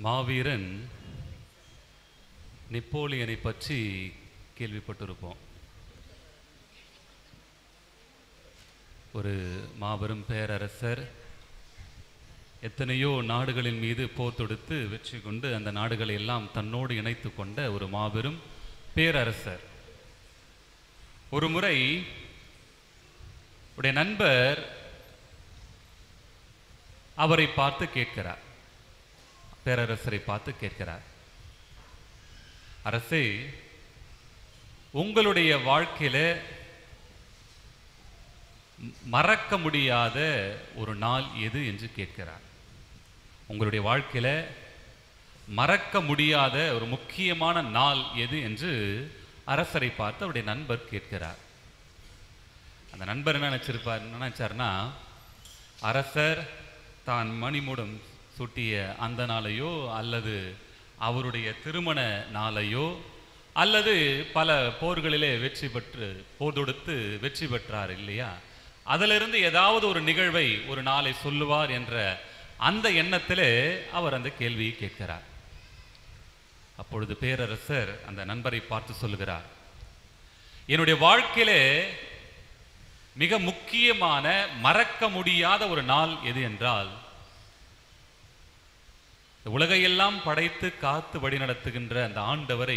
மாவீரன் நெப்போலியனை பற்றி கேள்விப்பட்டிருப்போம் ஒரு மாபெரும் பேரரசர் எத்தனையோ நாடுகளின் மீது போர் தொடுத்து வெற்றி கொண்டு அந்த நாடுகளை எல்லாம் தன்னோடு இணைத்து கொண்ட ஒரு மாபெரும் பேரரசர் ஒரு முறை உடைய நண்பர் அவரை பார்த்து கேட்கிறார் பேரரசரை பார்த்து கேட்கிறார் அரசே உங்களுடைய வாழ்க்கையில ம- மறக்க முடியாத ஒரு நாள் எது என்று கேட்கிறார் உங்களுடைய வாழ்க்கையில மறக்க முடியாத ஒரு முக்கியமான நாள் எது என்று அரசரை பார்த்து அவருடைய நண்பர் கேட்கிறார் அந்த நண்பர் என்ன நினைச்சிருப்பார் என்ன நினைச்சாருன்னா அரசர் தான் மணிமுடம் சூட்டிய அந்த நாளையோ அல்லது அவருடைய திருமண நாளையோ அல்லது பல போர்களிலே வெற்றி பெற்று போர் தொடுத்து வெற்றி பெற்றார் இல்லையா அதிலிருந்து ஏதாவது ஒரு நிகழ்வை ஒரு நாளை சொல்லுவார் என்ற அந்த எண்ணத்திலே அவர் அந்த கேள்வியை கேட்கிறார் அப்பொழுது பேரரசர் அந்த நண்பரை பார்த்து சொல்லுகிறார் என்னுடைய வாழ்க்கையிலே மிக முக்கியமான மறக்க முடியாத ஒரு நாள் எது என்றால் இந்த உலகையெல்லாம் படைத்து காத்து வழிநடத்துகின்ற அந்த ஆண்டவரை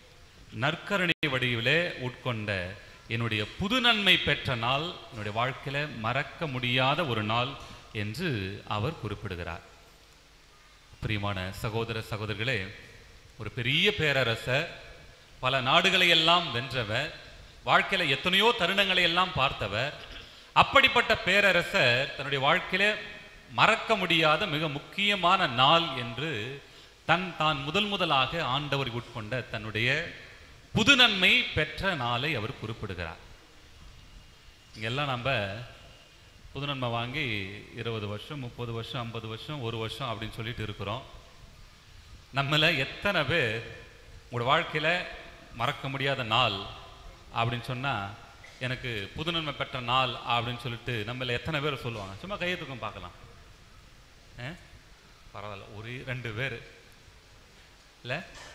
நற்கரணை வடிவிலே உட்கொண்ட என்னுடைய புது நன்மை பெற்ற நாள் என்னுடைய வாழ்க்கையில மறக்க முடியாத ஒரு நாள் என்று அவர் குறிப்பிடுகிறார் பிரியமான சகோதர சகோதரிகளே ஒரு பெரிய பேரரசர் பல நாடுகளை எல்லாம் வென்றவர் வாழ்க்கையில எத்தனையோ தருணங்களை எல்லாம் பார்த்தவர் அப்படிப்பட்ட பேரரசர் தன்னுடைய வாழ்க்கையில மறக்க முடியாத மிக முக்கியமான நாள் என்று தன் தான் முதல் முதலாக ஆண்டவர் உட்கொண்ட தன்னுடைய புது நன்மை பெற்ற நாளை அவர் குறிப்பிடுகிறார் இங்கெல்லாம் நம்ம புது நன்மை வாங்கி இருபது வருஷம் முப்பது வருஷம் ஐம்பது வருஷம் ஒரு வருஷம் அப்படின்னு சொல்லிட்டு இருக்கிறோம் நம்மள எத்தனை பேர் உங்களோட வாழ்க்கையில மறக்க முடியாத நாள் அப்படின்னு சொன்னா எனக்கு புது நன்மை பெற்ற நாள் அப்படின்னு சொல்லிட்டு நம்மள எத்தனை பேர் சொல்லுவாங்க சும்மா கையை தூக்கம் பார்க்கலாம் ஆ? பரவாயில்ல ஒரு ரெண்டு பேர் இல்ல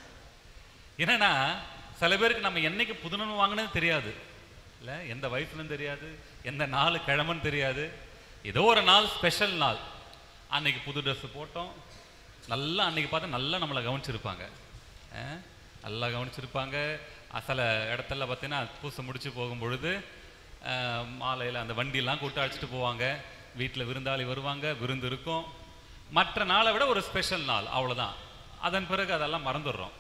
என்னன்னா சில பேருக்கு நம்ம என்னைக்கு புது நன்மை வாங்கினது தெரியாது இல்ல எந்த வயசுலன்னு தெரியாது எந்த நாள் கிழமைன்னு தெரியாது ஏதோ ஒரு நாள் ஸ்பெஷல் நாள் அன்னைக்கு புது ட்ரெஸ் போட்டோம் நல்லா அன்னைக்கு பார்த்தா நல்லா நம்மளை கவனிச்சிருப்பாங்க ஆ? நல்லா கவனிச்சிருப்பாங்க அஹ் சில இடத்துல பார்த்தீங்கன்னா பூசை முடிச்சு போகும் பொழுது மாலையில் அந்த வண்டியெல்லாம் கூட்டு அழைச்சிட்டு போவாங்க வீட்டில் விருந்தாளி வருவாங்க விருந்து இருக்கும் மற்ற நாளை விட ஒரு ஸ்பெஷல் நாள் அவ்வளவுதான் அதன் பிறகு அதெல்லாம் மறந்துடுறோம்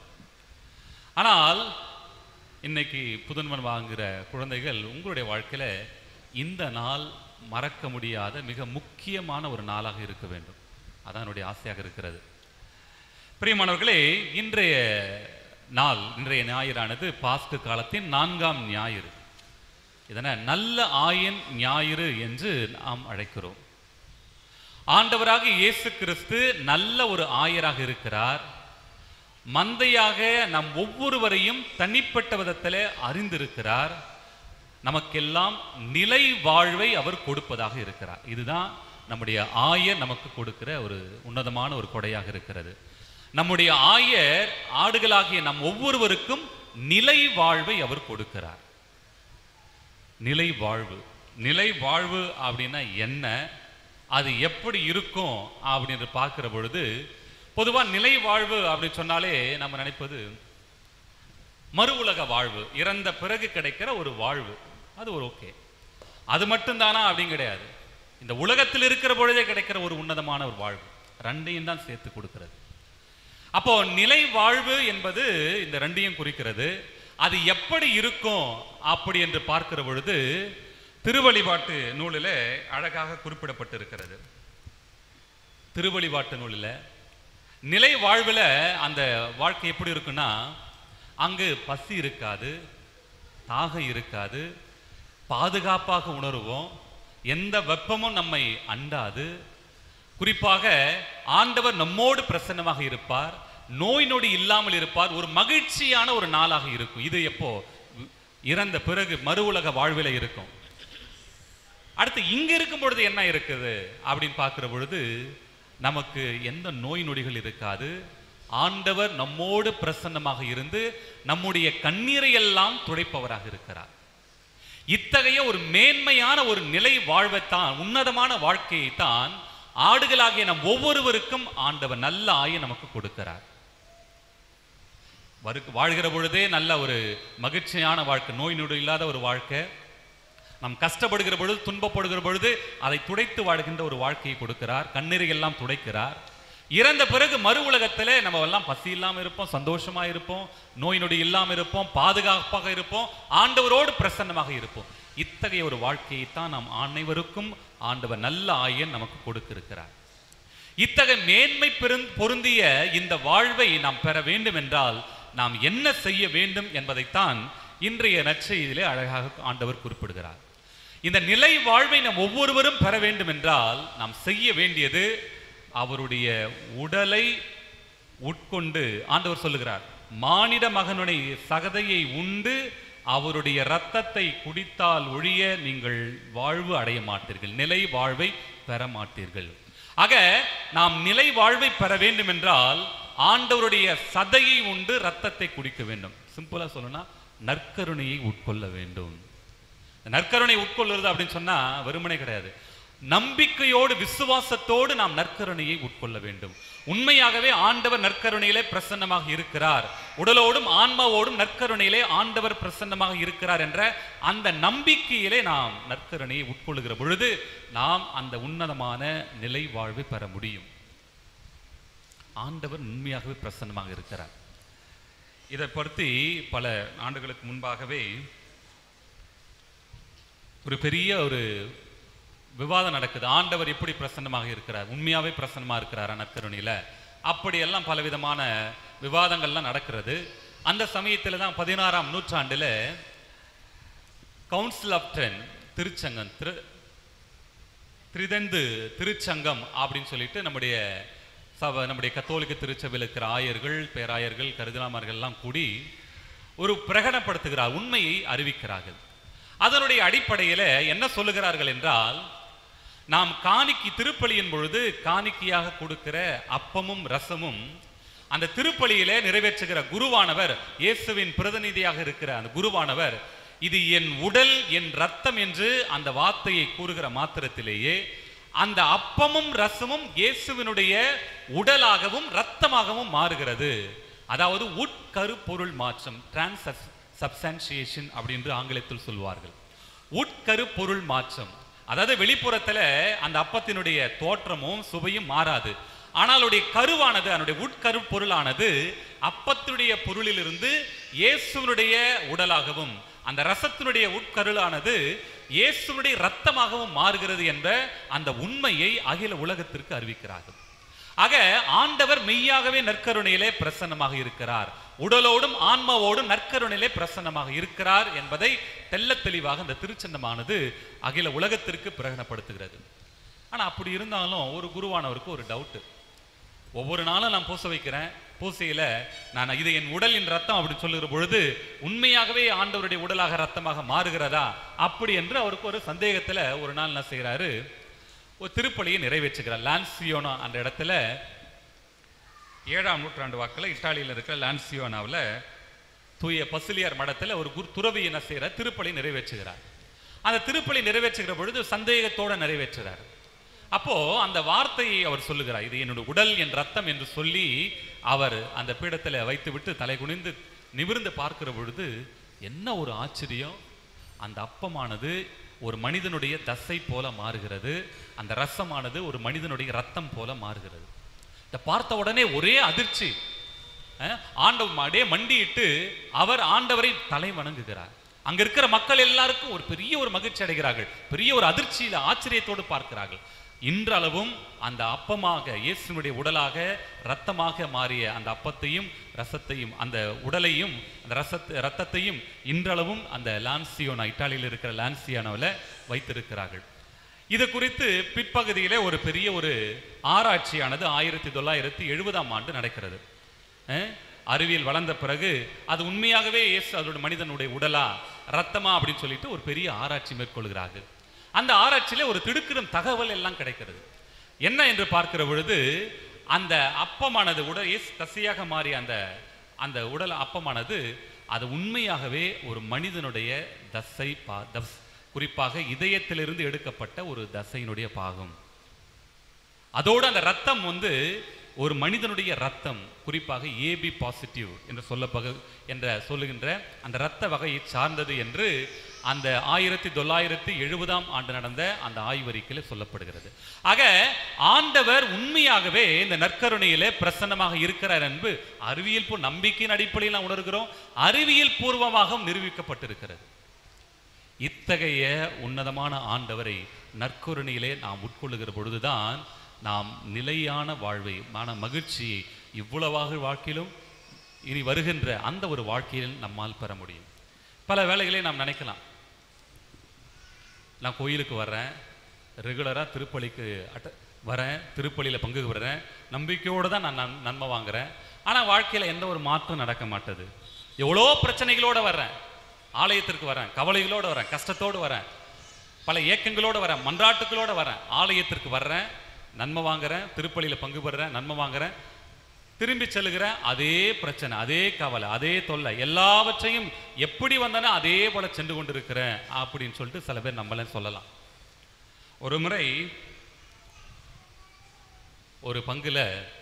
ஆனால் இன்னைக்கு புதன்மன் வாங்குகிற குழந்தைகள் உங்களுடைய வாழ்க்கையில இந்த நாள் மறக்க முடியாத மிக முக்கியமான ஒரு நாளாக இருக்க வேண்டும் அதான் என்னுடைய ஆசையாக இருக்கிறது பிரியமானவர்களே இன்றைய நாள் இன்றைய ஞாயிறானது பாஸ்கு காலத்தின் நான்காம் ஞாயிறு இதனை நல்ல ஆயன் ஞாயிறு என்று நாம் அழைக்கிறோம் ஆண்டவராக இயேசு கிறிஸ்து நல்ல ஒரு ஆயராக இருக்கிறார் மந்தையாக நம் ஒவ்வொருவரையும் தனிப்பட்ட விதத்திலே அறிந்திருக்கிறார் நமக்கெல்லாம் நிலை வாழ்வை அவர் கொடுப்பதாக இருக்கிறார் இதுதான் நம்முடைய ஆயர் நமக்கு கொடுக்கிற ஒரு உன்னதமான ஒரு கொடையாக இருக்கிறது நம்முடைய ஆயர் ஆடுகளாகிய நம் ஒவ்வொருவருக்கும் நிலை வாழ்வை அவர் கொடுக்கிறார் நிலை வாழ்வு நிலை வாழ்வு அப்படின்னா என்ன அது எப்படி இருக்கும் அப்படின்னு பார்க்கிற பொழுது பொதுவா நிலை வாழ்வு அப்படின்னு சொன்னாலே நம்ம நினைப்பது மறு உலக வாழ்வு இறந்த பிறகு கிடைக்கிற ஒரு வாழ்வு அது ஒரு ஓகே அது மட்டும்தானா அப்படின்னு கிடையாது இந்த உலகத்தில் இருக்கிற பொழுதே கிடைக்கிற ஒரு உன்னதமான ஒரு வாழ்வு ரெண்டையும் தான் சேர்த்து கொடுக்கிறது அப்போ நிலை வாழ்வு என்பது இந்த ரெண்டையும் குறிக்கிறது அது எப்படி இருக்கும் அப்படி என்று பார்க்கிற பொழுது திருவழிபாட்டு நூலில் அழகாக குறிப்பிடப்பட்டிருக்கிறது திருவழிபாட்டு நூலில் நிலை வாழ்வில் அந்த வாழ்க்கை எப்படி இருக்குன்னா அங்கு பசி இருக்காது தாகம் இருக்காது பாதுகாப்பாக உணருவோம் எந்த வெப்பமும் நம்மை அண்டாது குறிப்பாக ஆண்டவர் நம்மோடு பிரசன்னமாக இருப்பார் நோய் நொடி இல்லாமல் இருப்பார் ஒரு மகிழ்ச்சியான ஒரு நாளாக இருக்கும் இது எப்போ இறந்த பிறகு மறு உலக வாழ்வில இருக்கும் அடுத்து இங்க இருக்கும் பொழுது என்ன இருக்குது அப்படின்னு பார்க்கிற பொழுது நமக்கு எந்த நோய் நொடிகள் இருக்காது ஆண்டவர் நம்மோடு பிரசன்னமாக இருந்து நம்முடைய கண்ணீரை எல்லாம் துடைப்பவராக இருக்கிறார் இத்தகைய ஒரு மேன்மையான ஒரு நிலை வாழ்வைத்தான் உன்னதமான வாழ்க்கையை தான் ஆடுகளாகிய நம் ஒவ்வொருவருக்கும் ஆண்டவர் நல்ல ஆயை நமக்கு கொடுக்கிறார் வரு வாழ்கிற பொழுதே நல்ல ஒரு மகிழ்ச்சியான வாழ்க்கை நோய் நொடி இல்லாத ஒரு வாழ்க்கை நாம் கஷ்டப்படுகிற பொழுது துன்பப்படுகிற பொழுது அதை துடைத்து வாழ்கின்ற ஒரு வாழ்க்கையை கொடுக்கிறார் கண்ணீரை எல்லாம் துடைக்கிறார் இறந்த பிறகு மறு உலகத்திலே நம்ம எல்லாம் பசி இல்லாம இருப்போம் சந்தோஷமா இருப்போம் நோய் நொடி இல்லாம இருப்போம் பாதுகாப்பாக இருப்போம் ஆண்டவரோடு பிரசன்னமாக இருப்போம் இத்தகைய ஒரு வாழ்க்கையை தான் நாம் அனைவருக்கும் ஆண்டவர் நல்ல ஆயன் நமக்கு கொடுத்திருக்கிறார் இத்தகைய மேன்மை பெருந் பொருந்திய இந்த வாழ்வை நாம் பெற வேண்டும் என்றால் நாம் என்ன செய்ய வேண்டும் என்பதைத்தான் இன்றைய நற்செய்தியிலே அழகாக ஆண்டவர் குறிப்பிடுகிறார் இந்த நிலை வாழ்வை நாம் ஒவ்வொருவரும் பெற வேண்டும் என்றால் நாம் செய்ய வேண்டியது அவருடைய உடலை உட்கொண்டு ஆண்டவர் சொல்லுகிறார் மானிட மகனுடைய சகதையை உண்டு அவருடைய இரத்தத்தை குடித்தால் ஒழிய நீங்கள் வாழ்வு அடைய மாட்டீர்கள் நிலை வாழ்வை பெற மாட்டீர்கள் ஆக நாம் நிலை வாழ்வை பெற வேண்டும் என்றால் ஆண்டவருடைய சதையை உண்டு ரத்தத்தை குடிக்க வேண்டும் சிம்பிளா சொல்லணும்னா நற்கருணையை உட்கொள்ள வேண்டும் நற்கருணை உட்கொள்ளுறது அப்படின்னு சொன்னா வெறுமனே கிடையாது நம்பிக்கையோடு விசுவாசத்தோடு நாம் நற்கருணையை உட்கொள்ள வேண்டும் உண்மையாகவே ஆண்டவர் நற்கருணையிலே பிரசன்னமாக இருக்கிறார் உடலோடும் ஆன்மாவோடும் நற்கருணையிலே ஆண்டவர் பிரசன்னமாக இருக்கிறார் என்ற அந்த நம்பிக்கையிலே நாம் நற்கருணையை உட்கொள்ளுகிற பொழுது நாம் அந்த உன்னதமான நிலை வாழ்வை பெற முடியும் ஆண்டவர் உண்மையாகவே பிரசன்னமாக இருக்கிறார் இதை பற்றி பல ஆண்டுகளுக்கு முன்பாகவே ஒரு பெரிய ஒரு விவாதம் நடக்குது ஆண்டவர் எப்படி பிரசன்னமாக இருக்கிறார் உண்மையாவே பிரசன்னமா இருக்கிறாரா நற்கருணையில அப்படியெல்லாம் பலவிதமான விவாதங்கள்லாம் நடக்கிறது அந்த சமயத்துல தான் பதினாறாம் நூற்றாண்டுல கவுன்சில் ஆஃப் டென் திருச்சங்கம் திரு திரிதந்து திருச்சங்கம் அப்படின்னு சொல்லிட்டு நம்முடைய சப நம்முடைய கத்தோலிக்க திருச்சபையில் இருக்கிற ஆயர்கள் பேராயர்கள் கருதினாமர்கள் எல்லாம் கூடி ஒரு பிரகடனப்படுத்துகிறார் உண்மையை அறிவிக்கிறார்கள் அதனுடைய அடிப்படையில் என்ன சொல்லுகிறார்கள் என்றால் நாம் காணிக்கை திருப்பலியின் பொழுது காணிக்கையாக கொடுக்கிற அப்பமும் ரசமும் அந்த திருப்பலியிலே நிறைவேற்றுகிற குருவானவர் இயேசுவின் பிரதிநிதியாக இருக்கிற அந்த குருவானவர் இது என் உடல் என் ரத்தம் என்று அந்த வார்த்தையை கூறுகிற மாத்திரத்திலேயே அந்த அப்பமும் ரசமும் இயேசுவினுடைய உடலாகவும் ரத்தமாகவும் மாறுகிறது அதாவது உட்கரு பொருள் மாற்றம் டிரான்ஸ் சப்ஸ்டான்சியேஷன் அப்படின்னு ஆங்கிலத்தில் சொல்வார்கள் உட்கரு பொருள் மாற்றம் அதாவது வெளிப்புறத்துல அந்த அப்பத்தினுடைய தோற்றமும் சுவையும் மாறாது ஆனால் அதனுடைய கருவானது அதனுடைய உட்கரு பொருளானது அப்பத்தினுடைய பொருளிலிருந்து இயேசுனுடைய உடலாகவும் அந்த ரசத்தினுடைய உட்கருளானது இயேசுனுடைய ரத்தமாகவும் மாறுகிறது என்ற அந்த உண்மையை அகில உலகத்திற்கு அறிவிக்கிறார்கள் ஆக ஆண்டவர் மெய்யாகவே நற்கருணையிலே பிரசன்னமாக இருக்கிறார் உடலோடும் ஆன்மாவோடும் நற்கருணையிலே பிரசன்னமாக இருக்கிறார் என்பதை தெள்ளத் தெளிவாக இந்த திருச்சந்தமானது அகில உலகத்திற்கு பிரகடனப்படுத்துகிறது ஆனா அப்படி இருந்தாலும் ஒரு குருவானவருக்கு ஒரு டவுட் ஒவ்வொரு நாளும் நான் பூச வைக்கிறேன் பூசையில நான் இது என் உடல் என் ரத்தம் அப்படின்னு சொல்லுகிற பொழுது உண்மையாகவே ஆண்டவருடைய உடலாக ரத்தமாக மாறுகிறதா அப்படி என்று அவருக்கு ஒரு சந்தேகத்துல ஒரு நாள் என்ன செய்கிறாரு ஒரு திருப்பலியை நிறைவேற்றுகிறார் லான்சியோனா அந்த இடத்துல ஏழாம் நூற்றாண்டு வாக்கில் இத்தாலியில் இருக்கிற லான்சியோனாவில் தூய பசிலியார் மடத்தில் ஒரு குரு துறவி என்ன செய்கிறார் திருப்பலி நிறைவேற்றுகிறார் அந்த திருப்பலி நிறைவேற்றுகிற பொழுது சந்தேகத்தோட நிறைவேற்றுகிறார் அப்போ அந்த வார்த்தையை அவர் சொல்லுகிறார் இது என்னுடைய உடல் என் ரத்தம் என்று சொல்லி அவர் அந்த பீடத்தில் வைத்துவிட்டு தலை குனிந்து நிமிர்ந்து பார்க்கிற பொழுது என்ன ஒரு ஆச்சரியம் அந்த அப்பமானது ஒரு மனிதனுடைய தசை போல மாறுகிறது அந்த ரசமானது ஒரு மனிதனுடைய ரத்தம் போல மாறுகிறது இதை பார்த்த உடனே ஒரே அதிர்ச்சி அஹ், ஆண்டவர் அப்படியே மண்டியிட்டு அவர் ஆண்டவரை தலை வணங்குகிறார் அங்க இருக்கிற மக்கள் எல்லாருக்கும் ஒரு பெரிய ஒரு மகிழ்ச்சி அடைகிறார்கள் பெரிய ஒரு அதிர்ச்சியில ஆச்சரியத்தோடு பார்க்கிறார்கள் இன்றளவும் அந்த அப்பமாக இயேசுனுடைய உடலாக இரத்தமாக மாறிய அந்த அப்பத்தையும் ரசத்தையும் அந்த உடலையும் அந்த ரசத்தை ரத்தத்தையும் இன்றளவும் அந்த லான்சியோனா இத்தாலியில் இருக்கிற லான்சியானோவில் வைத்திருக்கிறார்கள் இது குறித்து பிற்பகுதியிலே ஒரு பெரிய ஒரு ஆராய்ச்சியானது ஆயிரத்தி தொள்ளாயிரத்தி எழுபதாம் ஆண்டு நடக்கிறது அஹ், அறிவியல் வளர்ந்த பிறகு அது உண்மையாகவே இயேசு அதோட மனிதனுடைய உடலா ரத்தமா அப்படின்னு சொல்லிட்டு ஒரு பெரிய ஆராய்ச்சி மேற்கொள்கிறார்கள் அந்த ஆராய்ச்சியில ஒரு திடுக்கிடும் தகவல் எல்லாம் கிடைக்கிறது என்ன என்று பார்க்கிற பொழுது அந்த அப்பமானது உடல் இயேசு கசியாக மாறிய அந்த அந்த உடல் அப்பமானது அது உண்மையாகவே ஒரு மனிதனுடைய தசை பா தஸ் குறிப்பாக இதயத்திலிருந்து எடுக்கப்பட்ட ஒரு தசையினுடைய பாகம் அதோடு அந்த ரத்தம் வந்து ஒரு மனிதனுடைய ரத்தம் குறிப்பாக ஏபி பாசிட்டிவ் என்று சொல்லப்பக என்ற சொல்லுகின்ற அந்த இரத்த வகையை சார்ந்தது என்று அந்த ஆயிரத்தி தொள்ளாயிரத்தி எழுபதாம் ஆண்டு நடந்த அந்த ஆய்வறிக்கையில் சொல்லப்படுகிறது ஆக ஆண்டவர் உண்மையாகவே இந்த நற்கருணையிலே பிரசன்னமாக இருக்கிறார் என்பது அறிவியல் பூ நம்பிக்கையின் அடிப்படையில் நாம் உணர்கிறோம் அறிவியல் பூர்வமாக நிரூபிக்கப்பட்டிருக்கிறது இத்தகைய உன்னதமான ஆண்டவரை நற்கருணையிலே நாம் உட்கொள்ளுகிற பொழுதுதான் நாம் நிலையான வாழ்வை மன மகிழ்ச்சியை இவ்வளவாக வாழ்க்கையிலும் இனி வருகின்ற அந்த ஒரு வாழ்க்கையில் நம்மால் பெற முடியும் பல வேளைகளை நாம் நினைக்கலாம் நான் கோயிலுக்கு வர்றேன் ரெகுலராக திருப்பலிக்கு அட்ட வரேன் திருப்பலியில் பங்கு வர்றேன் நம்பிக்கையோடு தான் நான் நன் நன்மை வாங்குறேன் ஆனால் வாழ்க்கையில் எந்த ஒரு மாற்றம் நடக்க மாட்டுது எவ்வளோ பிரச்சனைகளோடு வர்றேன் ஆலயத்திற்கு வரேன் கவலைகளோடு வரேன் கஷ்டத்தோடு வரேன் பல ஏக்கங்களோடு வரேன் மன்றாட்டுகளோடு வரேன் ஆலயத்திற்கு வர்றேன் நன்மை வாங்குறேன் திருப்பலியில் பங்கு பெறுறேன் நன்மை வாங்குறேன் திரும்பி செல்லுகிறேன் அதே பிரச்சனை அதே கவலை அதே தொல்லை எல்லாவற்றையும் எப்படி வந்தனோ அதே போல சென்று கொண்டிருக்கிறேன் அப்படின்னு சொல்லிட்டு சில பேர் நம்மளே சொல்லலாம் ஒரு முறை ஒரு பங்குல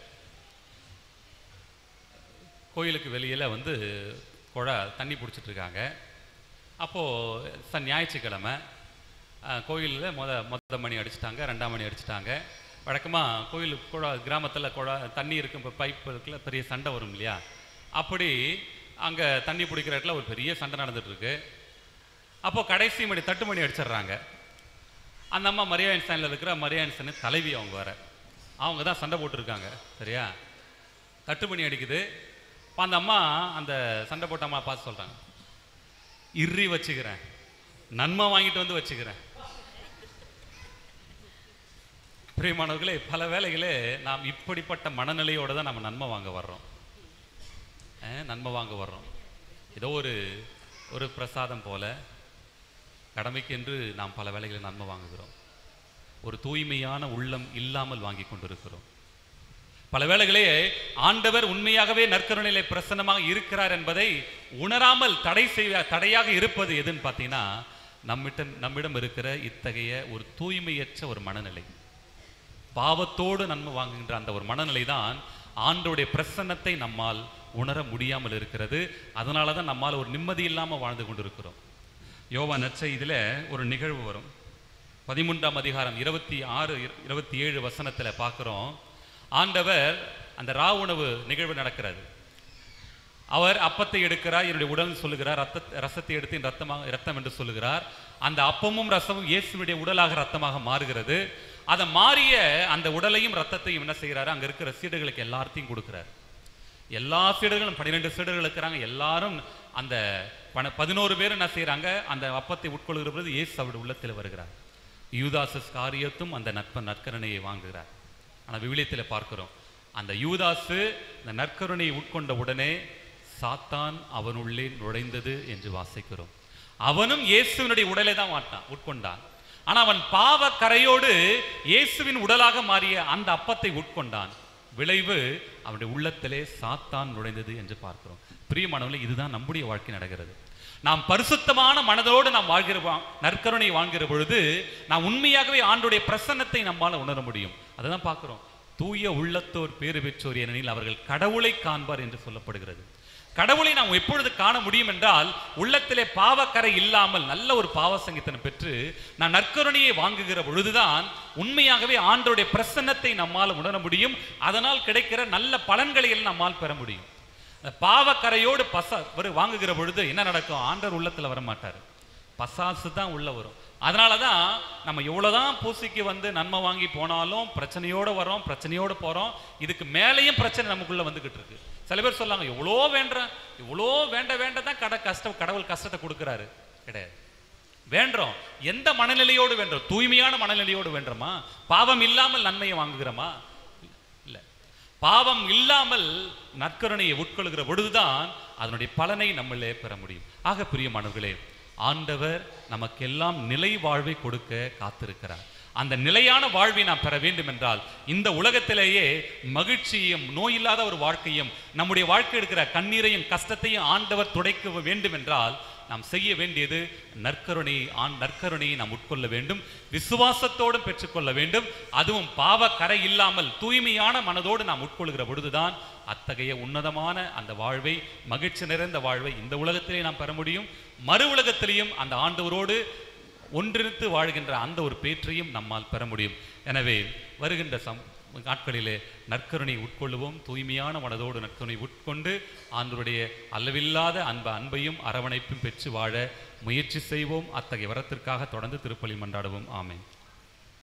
கோயிலுக்கு வெளியில வந்து குழா தண்ணி பிடிச்சிட்டு இருக்காங்க அப்போது ச ஞாயிற்றுக்கிழமை கோயிலில் முத மொத்த மணி அடிச்சிட்டாங்க ரெண்டாம் மணி அடிச்சிட்டாங்க வழக்கமாக கோயில் குழா கிராமத்தில் குழா தண்ணி இருக்கும் இப்போ பைப் இருக்குல்ல பெரிய சண்டை வரும் இல்லையா அப்படி அங்கே தண்ணி பிடிக்கிற இடத்துல ஒரு பெரிய சண்டை நடந்துட்டு இருக்கு அப்போ கடைசி மணி தட்டு மணி அடிச்சிடுறாங்க அந்த அம்மா மரியாயன்ஸ்டைனில் இருக்கிற மரியாயன்ஸ்டன் தலைவி அவங்க வர அவங்க தான் சண்டை போட்டிருக்காங்க சரியா தட்டு மணி அடிக்குது அப்ப அந்த அம்மா அந்த சண்டை போட்ட அம்மா பார்த்து சொல்கிறாங்க இறி வச்சுக்கிறேன் நன்மை வாங்கிட்டு வந்து வச்சுக்கிறேன் பிரியமானவர்களே பல வேளைகளே நாம் இப்படிப்பட்ட மனநிலையோட தான் நம்ம நன்மை வாங்க வர்றோம் அஹ், நன்மை வாங்க வர்றோம் ஏதோ ஒரு ஒரு பிரசாதம் போல கடமைக்கென்று நாம் பல வேளைகளில் நன்மை வாங்குகிறோம் ஒரு தூய்மையான உள்ளம் இல்லாமல் வாங்கி கொண்டிருக்கிறோம் பல வேளைகளே ஆண்டவர் உண்மையாகவே நற்கருணையிலே பிரசன்னமாக இருக்கிறார் என்பதை உணராமல் தடை செய்ய தடையாக இருப்பது எதுன்னு பார்த்தீங்கன்னா நம்மிடம் நம்மிடம் இருக்கிற இத்தகைய ஒரு தூய்மையற்ற ஒரு மனநிலை பாவத்தோடு நன்மை வாங்குகின்ற அந்த ஒரு மனநிலை தான் ஆண்டோடைய பிரசன்னத்தை நம்மால் உணர முடியாமல் இருக்கிறது அதனால தான் நம்மால் ஒரு நிம்மதி இல்லாமல் வாழ்ந்து கொண்டிருக்கிறோம் யோவா நற்செய்தியில ஒரு நிகழ்வு வரும் பதிமூன்றாம் அதிகாரம் இருபத்தி ஆறு இருபத்தி ஏழு வசனத்தில் பார்க்குறோம் ஆண்டவர் அந்த ரா உணவு நிகழ்வு நடக்கிறது அவர் அப்பத்தை எடுக்கிறார் என்னுடைய உடல் சொல்லுகிறார் ரத்த ரசத்தை எடுத்து என் ரத்தமாக ரத்தம் என்று சொல்லுகிறார் அந்த அப்பமும் ரசமும் இயேசுவுடைய உடலாக ரத்தமாக மாறுகிறது அதை மாறிய அந்த உடலையும் ரத்தத்தையும் என்ன செய்கிறாரு அங்க இருக்கிற சீடர்களுக்கு எல்லாத்தையும் கொடுக்கிறார் எல்லா சீடர்களும் பன்னிரெண்டு சீடர்கள் இருக்கிறாங்க எல்லாரும் அந்த பன பதினோரு பேர் என்ன செய்றாங்க அந்த அப்பத்தை உட்கொள்கிற பொழுது இயேசு அவருடைய உள்ளத்தில் வருகிறார் யூதாசஸ் காரியத்தும் அந்த நட்ப நற்கரணையை வாங்குகிறார் ஆனால் விவிலியத்தில் பார்க்கிறோம் அந்த யூதாசு இந்த நற்கருணையை உட்கொண்ட உடனே சாத்தான் அவனுள்ளே நுழைந்தது என்று வாசிக்கிறோம் அவனும் இயேசுவினுடைய உடலை தான் மாட்டான் உட்கொண்டான் ஆனா அவன் பாவ கரையோடு இயேசுவின் உடலாக மாறிய அந்த அப்பத்தை உட்கொண்டான் விளைவு அவனுடைய உள்ளத்திலே சாத்தான் நுழைந்தது என்று பார்க்கிறோம் பிரியமானவர்களே இதுதான் நம்முடைய வாழ்க்கை நடக்கிறது நாம் பரிசுத்தமான மனதோடு நாம் வாழ்கிற வா- நற்கருணை வாழ்கிற பொழுது நாம் உண்மையாகவே ஆண்டுடைய பிரசன்னத்தை நம்மால் உணர முடியும் அதுதான் பார்க்கிறோம் தூய உள்ளத்தோர் பேறு பெற்றோர் ஏனெனில் அவர்கள் கடவுளை காண்பார் என்று சொல்லப்படுகிறது கடவுளை நாம் எப்பொழுது காண முடியும் என்றால் உள்ளத்திலே பாவக்கரை இல்லாமல் நல்ல ஒரு பாவ சங்கீதனை பெற்று நான் நற்கருணையை வாங்குகிற பொழுதுதான் உண்மையாகவே ஆண்டோடைய பிரசன்னத்தை நம்மால் உணர முடியும் அதனால் கிடைக்கிற நல்ல பலன்களை எல்லாம் நம்மால் பெற முடியும் அந்த பாவக்கரையோடு பச ஒரு வாங்குகிற பொழுது என்ன நடக்கும் ஆண்டவர் உள்ளத்துல வர மாட்டார் பசாசு தான் உள்ள வரும் அதனால தான் நம்ம எவ்வளோதான் பூசிக்கு வந்து நன்மை வாங்கி போனாலும் பிரச்சனையோட வரோம் பிரச்சனையோட போறோம் இதுக்கு மேலேயும் பிரச்சனை நமக்குள்ள வந்துகிட்டு இருக்கு சில பேர் சொல்லாங்க எவ்வளோ வேண்டுறேன் இவ்வளோ வேண்ட வேண்ட தான் கடை கஷ்டம் கடவுள் கஷ்டத்தை கொடுக்குறாரு கிடையாது வேண்டுறோம் எந்த மனநிலையோடு வேண்டுறோம் தூய்மையான மனநிலையோடு வேண்டுறோமா பாவம் இல்லாமல் நன்மையை வாங்குகிறோமா இல்ல பாவம் இல்லாமல் நற்கருணையை உட்கொள்கிற பொழுதுதான் அதனுடைய பலனை நம்மளே பெற முடியும் ஆக பிரியமானவர்களே ஆண்டவர் நமக்கெல்லாம் நிலை வாழ்வை கொடுக்க காத்திருக்கிறார் அந்த நிலையான வாழ்வை நாம் பெற வேண்டும் என்றால் இந்த உலகத்திலேயே மகிழ்ச்சியும் நோயில்லாத ஒரு வாழ்க்கையும் நம்முடைய வாழ்க்கை எடுக்கிற கண்ணீரையும் கஷ்டத்தையும் ஆண்டவர் துடைக்க வேண்டும் என்றால் நாம் செய்ய வேண்டியது நற்கருணை ஆண் நற்கருணையை நாம் உட்கொள்ள வேண்டும் விசுவாசத்தோடு பெற்றுக்கொள்ள வேண்டும் அதுவும் பாவ கரை இல்லாமல் தூய்மையான மனதோடு நாம் உட்கொள்கிற பொழுதுதான் அத்தகைய உன்னதமான அந்த வாழ்வை மகிழ்ச்சி நிறைந்த வாழ்வை இந்த உலகத்திலே நாம் பெற முடியும் மறு உலகத்திலேயும் அந்த ஆண்டவரோடு ஒன்றிணைத்து வாழ்கின்ற அந்த ஒரு பேற்றையும் நம்மால் பெற முடியும் எனவே வருகின்ற சம் நாட்களிலே நற்கருணை உட்கொள்ளுவோம் தூய்மையான மனதோடு நற்கருணை உட்கொண்டு ஆண்டவருடைய அளவில்லாத அன்ப அன்பையும் அரவணைப்பும் பெற்று வாழ முயற்சி செய்வோம் அத்தகைய வரத்திற்காக தொடர்ந்து திருப்பலி மன்றாடுவோம் ஆமென்